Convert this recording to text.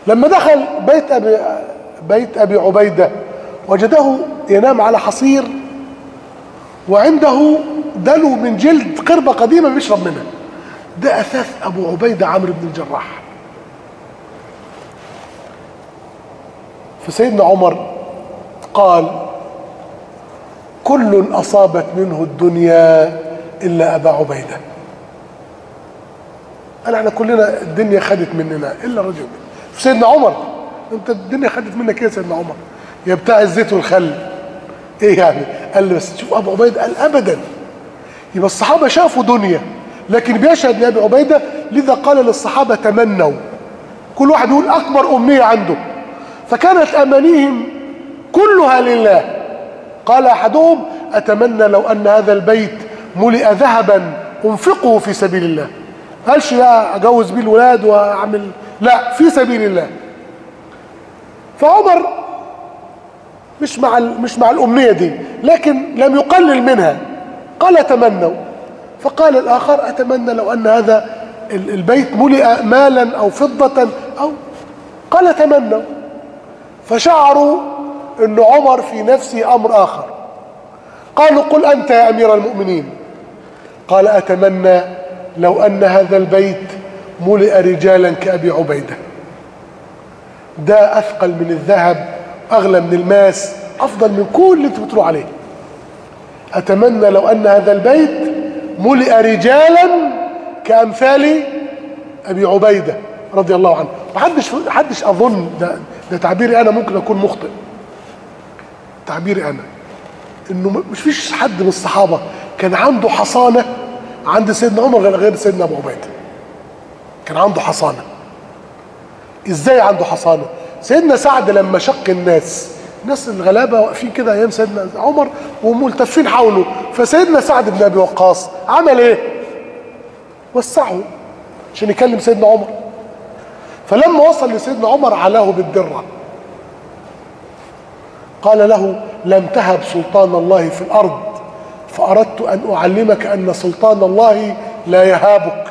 لما دخل بيت ابي بيت ابي عبيده وجده ينام على حصير وعنده دلو من جلد قربة قديمة بيشرب منها ده أثاث أبو عبيدة عمرو بن الجراح فسيدنا عمر قال كل أصابت منه الدنيا إلا أبا عبيدة قال احنا كلنا الدنيا خدت مننا إلا رجل سيدنا عمر انت الدنيا خدت منك ايه يا سيدنا عمر يا بتاع الزيت والخل ايه يعني قال لي بس شوف ابو عبيده قال ابدا يبقى الصحابه شافوا دنيا لكن بيشهد لابي عبيده لذا قال للصحابه تمنوا كل واحد يقول اكبر امنيه عنده فكانت امانيهم كلها لله قال احدهم اتمنى لو ان هذا البيت ملئ ذهبا انفقه في سبيل الله قالش لا اجوز بيه الولاد واعمل لا في سبيل الله فعمر مش مع مش مع الامنيه دي لكن لم يقلل منها قال تمنوا فقال الاخر اتمنى لو ان هذا البيت ملئ مالا او فضه او قال تمنوا فشعروا ان عمر في نفسه امر اخر قالوا قل انت يا امير المؤمنين قال اتمنى لو ان هذا البيت ملئ رجالا كابي عبيده ده اثقل من الذهب اغلى من الماس افضل من كل اللي انتوا بتقولوا عليه اتمنى لو ان هذا البيت ملئ رجالا كامثال ابي عبيده رضي الله عنه محدش محدش اظن ده ده تعبيري انا ممكن اكون مخطئ تعبيري انا انه مش فيش حد من الصحابه كان عنده حصانه عند سيدنا عمر غير سيدنا ابو عبيده كان عنده حصانه ازاي عنده حصانه سيدنا سعد لما شق الناس الناس الغلابه واقفين كده ايام سيدنا عمر وملتفين حوله فسيدنا سعد بن ابي وقاص عمل ايه وسعه عشان يكلم سيدنا عمر فلما وصل لسيدنا عمر علاه بالدره قال له لم تهب سلطان الله في الارض فاردت ان اعلمك ان سلطان الله لا يهابك